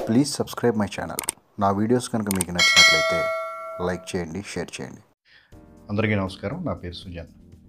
please subscribe my channel నా videos కనుక మీకు నచ్చినట్లయితే లైక్ చేయండి షేర్ చేయండి అందరికీ నమస్కారం నా పేరు సుజాన్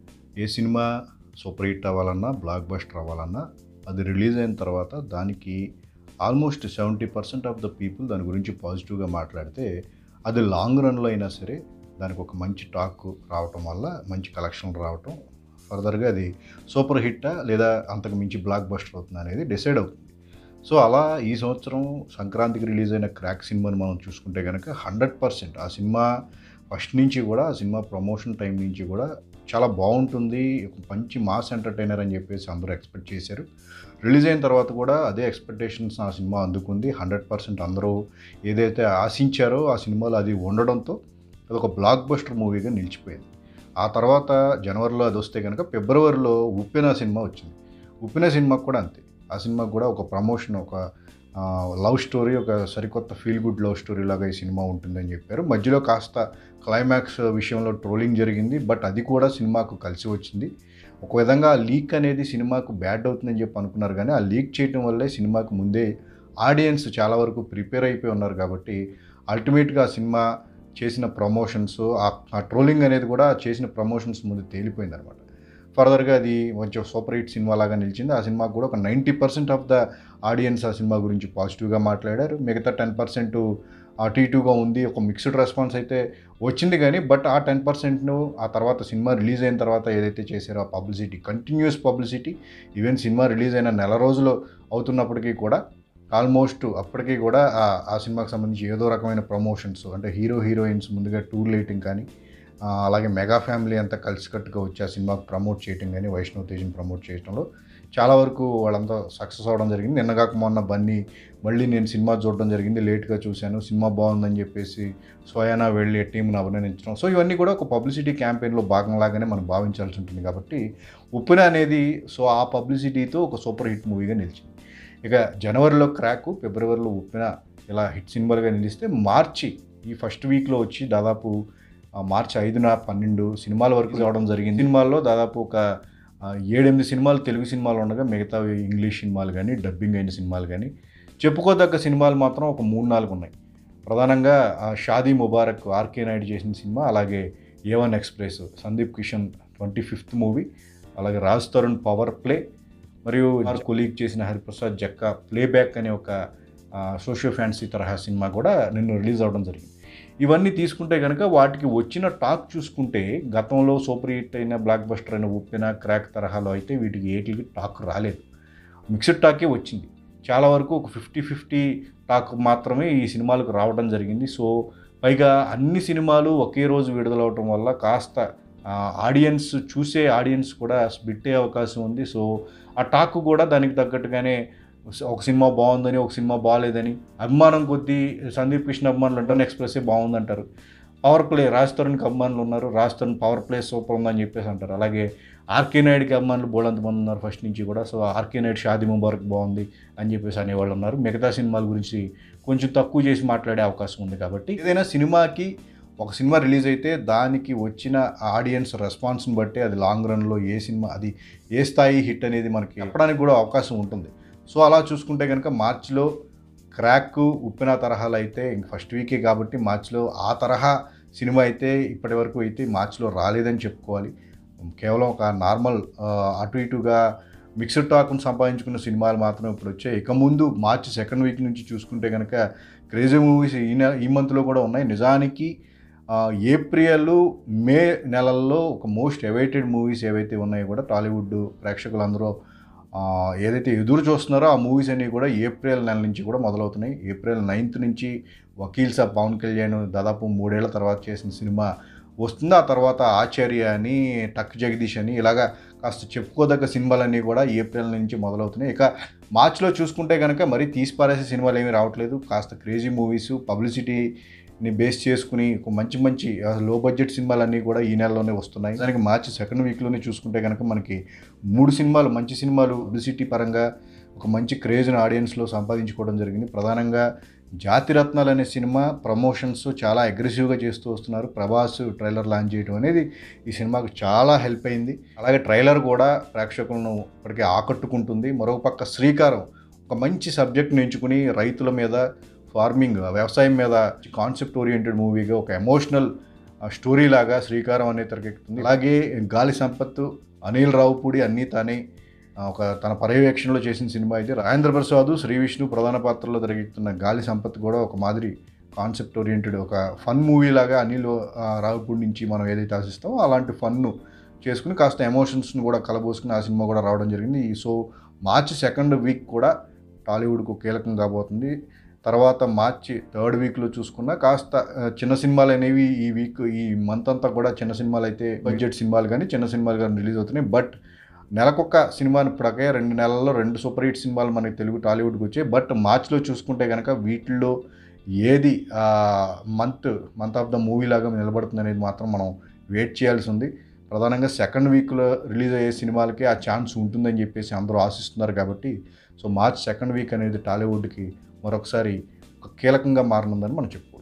ఏ సినిమా సూపర్ హిట్ అవ్వాలన్నా బ్లాక్ బస్టర్ అవ్వాలన్నా అది రిలీజ్ అయిన తర్వాత దానికి almost seventy percent of the people దాని గురించి పాజిటివ్గా మాట్లాడితే అది లాంగ్ రన్లో అయినా సరే దానికి ఒక మంచి టాక్ రావటం వల్ల మంచి కలెక్షన్ రావటం ఫర్దర్గా అది సూపర్ హిట్టా లేదా అంతకు మించి బ్లాక్ బస్టర్ అవుతుంది అనేది డిసైడ్ అవుతుంది సో అలా ఈ సంవత్సరం సంక్రాంతికి రిలీజ్ అయిన క్రాక్ సినిమాని మనం చూసుకుంటే కనుక హండ్రెడ్ పర్సెంట్ ఆ సినిమా ఫస్ట్ నుంచి కూడా ఆ సినిమా ప్రమోషన్ టైం నుంచి కూడా చాలా బాగుంటుంది ఒక మంచి మాస్ ఎంటర్టైనర్ అని చెప్పేసి అందరూ ఎక్స్పెక్ట్ చేశారు రిలీజ్ అయిన తర్వాత కూడా అదే ఎక్స్పెక్టేషన్స్ ఆ సినిమా అందుకుంది హండ్రెడ్ పర్సెంట్ అందరూ ఏదైతే ఆశించారో ఆ సినిమాలో అది ఉండడంతో అది ఒక బ్లాక్ బస్టర్ మూవీగా నిలిచిపోయింది ఆ తర్వాత జనవరిలో అది వస్తే కనుక ఫిబ్రవరిలో ఉప్పెన సినిమా వచ్చింది ఉప్పెన సినిమాకు కూడా అంతే ఆ సినిమాకు కూడా ఒక ప్రమోషన్ ఒక లవ్ స్టోరీ ఒక సరికొత్త ఫీల్ గుడ్ లవ్ స్టోరీ లాగా ఈ సినిమా ఉంటుందని చెప్పారు మధ్యలో కాస్త క్లైమాక్స్ విషయంలో ట్రోలింగ్ జరిగింది బట్ అది కూడా సినిమాకు కలిసి వచ్చింది ఒక విధంగా ఆ లీక్ అనేది సినిమాకు బ్యాడ్ అవుతుందని చెప్పి అనుకున్నారు కానీ ఆ లీక్ చేయడం వల్లే సినిమాకు ముందే ఆడియన్స్ చాలా వరకు ప్రిపేర్ అయిపోయి ఉన్నారు కాబట్టి అల్టిమేట్గా ఆ సినిమా చేసిన ప్రమోషన్స్ ఆ ట్రోలింగ్ అనేది కూడా చేసిన ప్రమోషన్స్ ముందు తేలిపోయింది అనమాట ఫర్దర్గా అది కొంచెం సూపర్ హిట్ సినిమా లాగా నిలిచింది ఆ సినిమాకు కూడా ఒక ninety percent of the audience ఆ సినిమా గురించి పాజిటివ్గా మాట్లాడారు మిగతా టెన్ పర్సెంట్ అటు ఇటుగా ఉంది ఒక మిక్స్డ్ రెస్పాన్స్ అయితే వచ్చింది కానీ బట్ ఆ టెన్ పర్సెంట్ను ఆ తర్వాత సినిమా రిలీజ్ అయిన తర్వాత ఏదైతే చేశారో ఆ publicity continues publicity even cinema release అయిన నెల రోజులు అవుతున్నప్పటికీ కూడా ఆల్మోస్ట్ అప్పటికీ కూడా ఆ సినిమాకి సంబంధించి ఏదో రకమైన ప్రమోషన్స్ అంటే హీరో హీరోయిన్స్ ముందుగా టూర్ లేటింగ్ కానీ అలాగే మెగా ఫ్యామిలీ అంతా కలిసికట్టుగా వచ్చి ఆ సినిమాకు ప్రమోట్ చేయటం కానీ వైష్ణవ్ తేజ్ని ప్రమోట్ చేయడంలో చాలా వరకు వాళ్ళంతా సక్సెస్ అవ్వడం జరిగింది నిన్నగాక మొన్న బన్నీ మళ్ళీ నేను సినిమా చూడడం జరిగింది లేట్గా చూశాను సినిమా బాగుందని చెప్పేసి స్వయానా వెళ్ళి టీంని అభినందించడం సో ఇవన్నీ కూడా ఒక పబ్లిసిటీ క్యాంపెయిన్లో భాగంలాగానే మనం భావించాల్సి ఉంటుంది కాబట్టి ఉప్పిన అనేది సో ఆ పబ్లిసిటీతో ఒక సూపర్ హిట్ మూవీగా నిలిచింది ఇక జనవరిలో క్రాక్ ఫిబ్రవరిలో ఉప్పిన ఇలా హిట్ సినిమాలుగా నిలిస్తే మార్చి ఈ ఫస్ట్ వీక్లో వచ్చి దాదాపు మార్చి ఐదున పన్నెండు సినిమాల వరకు రావడం జరిగింది సినిమాల్లో దాదాపు ఒక ఏడెనిమిది సినిమాలు తెలుగు సినిమాలు ఉండగా మిగతా ఇంగ్లీష్ సినిమాలు కానీ డబ్బింగ్ అయిన సినిమాలు కానీ చెప్పుకోదగ్గ సినిమాలు మాత్రం ఒక మూడు నాలుగు ఉన్నాయి ప్రధానంగా షాదీ ముబారక్ ఆర్కే నాయుడు చేసిన సినిమా అలాగే A one express Sandeep Kishan twenty fifth movie అలాగే రాజ్ తరుణ్ పవర్ ప్లే మరియు కొలీగ్ చేసిన హరిప్రసాద్ జక్క ప్లేబ్యాక్ అనే ఒక సోషియో ఫ్యాన్సీ తరహా సినిమా కూడా నిన్ను రిలీజ్ అవ్వడం జరిగింది ఇవన్నీ తీసుకుంటే కనుక వాటికి వచ్చిన టాక్ చూసుకుంటే గతంలో సూపర్ హిట్ అయిన బ్లాక్ బస్టర్ అయిన ఉప్పిన క్రాక్ తరహాలో అయితే వీటికి ఏటికి టాక్ రాలేదు మిక్స్డ్ టాకే వచ్చింది చాలా వరకు ఒక ఫిఫ్టీ ఫిఫ్టీ టాక్ మాత్రమే ఈ సినిమాలకు రావడం జరిగింది సో పైగా అన్ని సినిమాలు ఒకే రోజు విడుదలవటం వల్ల కాస్త ఆడియన్స్ చూసే ఆడియన్స్ కూడా స్ప్లిట్ అయ్యే అవకాశం ఉంది సో ఆ టాక్ కూడా దానికి తగ్గట్టుగానే ఒక సినిమా బాగుందని ఒక సినిమా బాగాలేదని అభిమానం కొద్దీ సందీప్ కృష్ణ అభిమానులు అంటారు ఎక్స్ప్రెస్సే బాగుందంటారు పవర్ ప్లే రాజ్ తరుణ్కి అభిమానులు ఉన్నారు Raj Tarun power play super ఉందని చెప్పేసి అంటారు అలాగే ఆర్కే నాయుడుకి అభిమానులు బోలంత మంది ఉన్నారు ఫస్ట్ నుంచి కూడా సో ఆర్కే నాయుడు షాది ముబారక్ బాగుంది అని చెప్పేసి అనేవాళ్ళు ఉన్నారు మిగతా సినిమాల గురించి కొంచెం తక్కువ చేసి మాట్లాడే అవకాశం ఉంది కాబట్టి ఏదైనా సినిమాకి ఒక సినిమా రిలీజ్ అయితే దానికి వచ్చిన ఆడియన్స్ రెస్పాన్స్ని బట్టి అది లాంగ్ రన్లో ఏ సినిమా అది ఏ స్థాయి హిట్ అనేది మనకి చెప్పడానికి కూడా అవకాశం ఉంటుంది సో అలా చూసుకుంటే కనుక మార్చిలో క్రాక్ ఉప్పిన తరహాలు అయితే ఇంక ఫస్ట్ వీకే కాబట్టి మార్చిలో ఆ తరహా సినిమా అయితే ఇప్పటి వరకు అయితే మార్చిలో రాలేదని చెప్పుకోవాలి కేవలం ఒక నార్మల్ అటు ఇటుగా మిక్స్డ్ టాక్ను సంపాదించుకున్న సినిమాలు మాత్రం ఇప్పుడు వచ్చాయి ఇక ముందు మార్చి సెకండ్ వీక్ నుంచి చూసుకుంటే కనుక క్రేజీ మూవీస్ ఈ నెల ఈ మంత్లో కూడా ఉన్నాయి నిజానికి ఏప్రిల్ మే నెలల్లో ఒక మోస్ట్ అవైటెడ్ మూవీస్ ఏవైతే ఉన్నాయో కూడా టాలీవుడ్ ప్రేక్షకులందరూ ఏదైతే ఎదురు చూస్తున్నారో ఆ మూవీస్ అన్నీ కూడా ఏప్రిల్ నెల నుంచి కూడా మొదలవుతున్నాయి ఏప్రిల్ నైన్త్ నుంచి వకీల్ సాబ్ పవన్ కళ్యాణ్ దాదాపు మూడేళ్ల తర్వాత చేసిన సినిమా వస్తుంది ఆ తర్వాత ఆచార్య అని టక్ జగదీష్ అని ఇలాగా కాస్త చెప్పుకోదగ్గ సినిమాలన్నీ కూడా ఏప్రిల్ నుంచి మొదలవుతున్నాయి ఇక మార్చిలో చూసుకుంటే కనుక మరీ తీసిపారేసే సినిమాలు ఏమీ రావట్లేదు కాస్త క్రేజీ మూవీస్ పబ్లిసిటీని బేస్ చేసుకుని ఒక మంచి మంచి లో బడ్జెట్ సినిమాలన్నీ కూడా ఈ నెలలోనే వస్తున్నాయి దానికి మార్చి సెకండ్ వీక్లోనే చూసుకుంటే కనుక మనకి మూడు సినిమాలు మంచి సినిమాలు పబ్లిసిటీ పరంగా ఒక మంచి క్రేజ్ని ఆడియన్స్లో సంపాదించుకోవడం జరిగింది ప్రధానంగా జాతిరత్నాలు అనే సినిమా ప్రమోషన్స్ చాలా అగ్రెసివ్గా చేస్తూ వస్తున్నారు ప్రభాస్ ట్రైలర్ లాంచ్ చేయడం అనేది ఈ సినిమాకు చాలా హెల్ప్ అయింది అలాగే ట్రైలర్ కూడా ప్రేక్షకులను ఇప్పటికే ఆకట్టుకుంటుంది మరొక పక్క శ్రీకారం ఒక మంచి సబ్జెక్ట్ని ఎంచుకుని రైతుల మీద ఫార్మింగ్ వ్యవసాయం మీద కాన్సెప్ట్ ఓరియంటెడ్ మూవీగా ఒక ఎమోషనల్ స్టోరీ లాగా శ్రీకారం అనేది తెరకెక్కుతుంది అలాగే గాలి సంపత్తు అనిల్ రావుపూడి అన్నీ తానే ఆ, ఒక తన పర్యవేక్షణలో చేసిన సినిమా అయితే రాజేంద్ర ప్రసాద్ శ్రీ విష్ణు ప్రధాన పాత్రలో తెరకెక్కుతున్న గాలి సంపత్ కూడా ఒక మాదిరి కాన్సెప్ట్ ఓరియంటెడ్ ఒక ఫన్ మూవీ లాగా అనిల్ ఆ, రావుపూడి నుంచి మనం ఏదైతే ఆశిస్తామో అలాంటి ఫన్ను చేసుకుని కాస్త ఎమోషన్స్ని కూడా కలబోసుకుని ఆ సినిమా కూడా రావడం జరిగింది సో మార్చి సెకండ్ వీక్ కూడా టాలీవుడ్కు కీలకం కాబోతుంది తర్వాత మార్చి థర్డ్ వీక్లో చూసుకున్నా కాస్త ఆ, చిన్న సినిమాలు అనేవి ఈ వీక్ ఈ మంత్ అంతా కూడా చిన్న సినిమాలు అయితే బడ్జెట్ సినిమాలు కానీ చిన్న సినిమాలు కానీ రిలీజ్ అవుతున్నాయి బట్ నెలకొక సినిమాని ఇప్పటికే రెండు నెలల్లో రెండు సూపర్ హిట్ సినిమాలు మనకి తెలుగు టాలీవుడ్కి వచ్చాయి బట్ మార్చిలో చూసుకుంటే కనుక వీటిల్లో ఏది month month of the movie లాగా నిలబడుతుంది అనేది మాత్రం మనం వెయిట్ చేయాల్సి ఉంది ప్రధానంగా సెకండ్ వీక్లో రిలీజ్ అయ్యే సినిమాలకి ఆ ఛాన్స్ ఉంటుందని చెప్పేసి అందరూ ఆశిస్తున్నారు కాబట్టి సో మార్చ్ సెకండ్ వీక్ అనేది టాలీవుడ్కి మరొకసారి ఒక కీలకంగా మారనుందని మనం చెప్పుకోవచ్చు